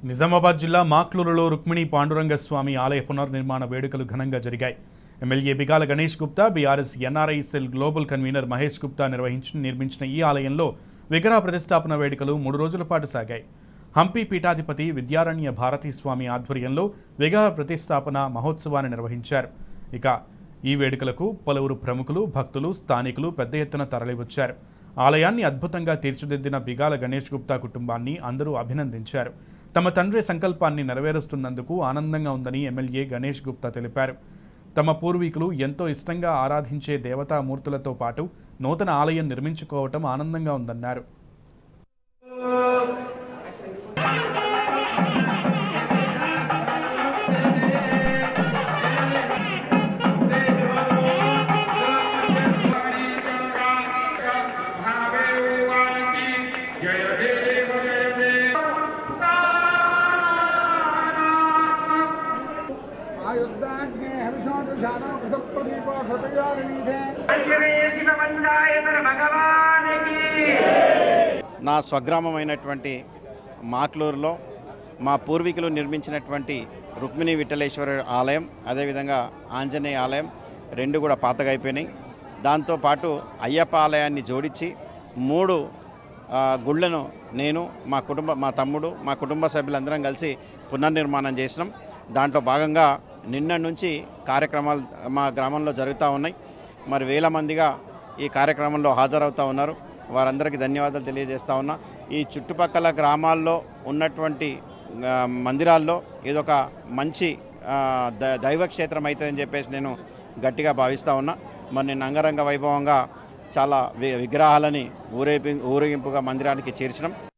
నిజామాబాద్ జిల్లా మాక్లూరులో రుక్మిణి పాండురంగ స్వామి ఆలయ పునర్నిర్మాణ వేడుకలు ఘనంగా జరిగాయి MLA Bigala Ganesh Gupta BRS NRI cell global convener Mahesh Gupta నిర్వహించి నిర్మించిన ఈ ఆలయంలో విగ్రహ ప్రతిష్టాపన వేడుకలు మూడు రోజుల పాటు సాగాయి హంపి పీఠాధిపతి విద్యారణ్య భారతీ స్వామి ఆధ్వర్యంలో విగ్రహ ప్రతిష్టాపన మహోత్సవాన్ని నిర్వహించారు ఇక ఈ వేడుకలకు పలువురు ప్రముఖులు భక్తులు స్థానికులు పెద్ద ఎత్తున తరలివచ్చారు ఆలయాన్ని అద్భుతంగా తీర్చిదిద్దిన బిగాల గణేష్ గుప్తా కుటుంబాన్ని అందరూ అభినందించారు తమ తండ్రి సంకల్పాన్ని నెరవేరుస్తున్నందుకు ఆనందంగా ఉందని ఎమ్మెల్యే గణేష్ గుప్తా తెలిపారు తమ పూర్వీకులు ఎంతో ఇష్టంగా ఆరాధించే దేవతామూర్తులతో పాటు నూతన ఆలయం నిర్మించుకోవటం ఆనందంగా ఉందన్నారు జయ దేవ జయ దేవ ఆయుద్ధాగ్నే హవిషోటుషానో కృతప్రదీప కృతయారణీధే శివ పంచాయతన భగవానికి నా స్వగ్రామమైనటువంటి మాక్లూరులో మా పూర్వీకులు నిర్మించినటువంటి రుక్మిణి విఠలేశ్వర ఆలయం అదేవిధంగా ఆంజనేయ ఆలయం రెండు కూడా పాతగా అయిపోయినాయి దాంతోపాటు అయ్యప్ప ఆలయాన్ని జోడించి మూడు ఆ, గుళ్ళను నేను మా కుటుంబ మా తమ్ముడు మా కుటుంబ సభ్యులందరం కలిసి పునర్నిర్మాణం చేసినాం దాంట్లో భాగంగా నిన్న నుంచి కార్యక్రమాలు మా గ్రామంలో జరుగుతూ ఉన్నాయి మరి వేల మందిగా ఈ కార్యక్రమంలో హాజరవుతూ ఉన్నారు వారందరికీ ధన్యవాదాలు తెలియజేస్తా ఉన్నా ఈ చుట్టుపక్కల గ్రామాల్లో ఉన్నటువంటి ఆ, మందిరాల్లో ఇదొక మంచి ఆ, ద దైవక్షేత్రం అవుతుందని చెప్పేసి నేను గట్టిగా భావిస్తూ ఉన్నా మరి నేను అంగరంగ వైభవంగా చాలా వి- విగ్రహాలని ఊరేపి ఊరేగింపుగా మందిరానికి చేర్చినాం